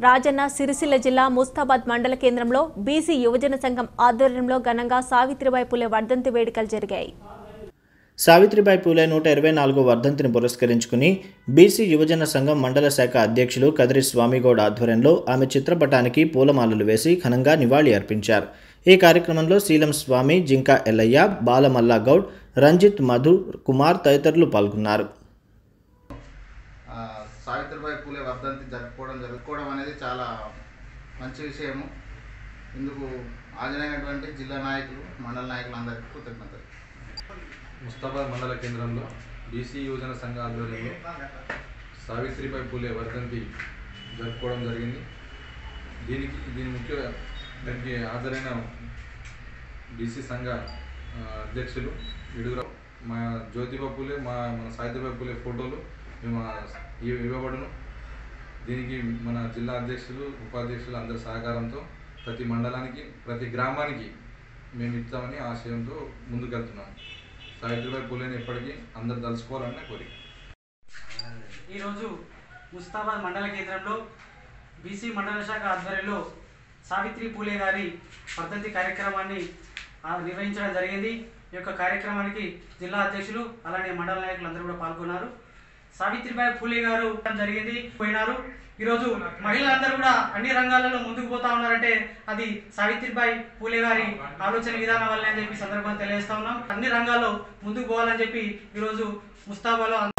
రాజన్న సిరిసిల్ల జిల్లా ముస్తాబాద్ మండల కేంద్రంలో బీసీ యువజన సంఘం ఆధ్వర్యంలో ఘనంగా సావిత్రిబాయి పులే వర్ధంతి వేడుకలు జరిగాయి సావిత్రిబాయి పూలే నూట ఇరవై నాలుగో వర్ధంతిని పురస్కరించుకుని బీసీ యువజన సంఘం మండల శాఖ అధ్యక్షులు కదిరి స్వామిగౌడ్ ఆధ్వర్యంలో ఆమె చిత్రపటానికి పూలమాలలు వేసి ఘనంగా నివాళి అర్పించారు ఈ కార్యక్రమంలో శీలం స్వామి జింకా ఎల్లయ్య బాలమల్లా గౌడ్ రంజిత్ మధు కుమార్ తదితరులు పాల్గొన్నారు ఆ, సావిత్రిబాయి పూలే వర్ధంతి జరుపుకోవడం జరుపుకోవడం అనేది చాలా మంచి విషయము ఇందుకు హాజరైనటువంటి జిల్లా నాయకులు మండల నాయకులు అందరికీ కృతజ్ఞతలు ముస్తాబాద్ మండల కేంద్రంలో బీసీ యువజన సంఘ ఆధ్వర్యంలో సావిత్రిబాయి పూలే వర్ధంతి జరుపుకోవడం జరిగింది దీనికి దీని ముఖ్య దానికి హాజరైన బీసీ సంఘ ఆ, అధ్యక్షులు విడుగుర మా జ్యోతిబా పూలే మా మన సావిత్రిబాయి పూలే ఫోటోలు మేము ఆ ఇవ్వ- ఇవ్వబడును దీనికి మన జిల్లా అధ్యక్షులు ఉపాధ్యక్షులు అందరి సహకారంతో ప్రతి మండలానికి ప్రతి గ్రామానికి మేము ఇస్తామని ఆశయంతో ముందుకెళ్తున్నాం సావిత్రిబాయి పూలేని ఎప్పటికీ అందరు తలుచుకోవాలన్న కోరిక ఈరోజు ముస్తాబాద్ మండల కేంద్రంలో బీసీ మండల శాఖ ఆధ్వర్యంలో సావిత్రి పూలే గారి వర్ధంతి కార్యక్రమాన్ని ఆ, నిర్వహించడం జరిగింది ఈ యొక్క కార్యక్రమానికి జిల్లా అధ్యక్షులు అలానే మండల నాయకులు అందరూ కూడా పాల్గొన్నారు సావిత్రిబాయి పూలే గారు జరిగింది పోయినారు ఈరోజు మహిళలందరూ కూడా అన్ని రంగాలలో ముందుకు పోతా ఉన్నారంటే అది సావిత్రిబాయి పూలే గారి ఆలోచన విధానం వల్లే అని చెప్పి సందర్భంగా తెలియజేస్తా ఉన్నాం అన్ని రంగాల్లో ముందుకు పోవాలని చెప్పి ఈరోజు ముస్తాబాలో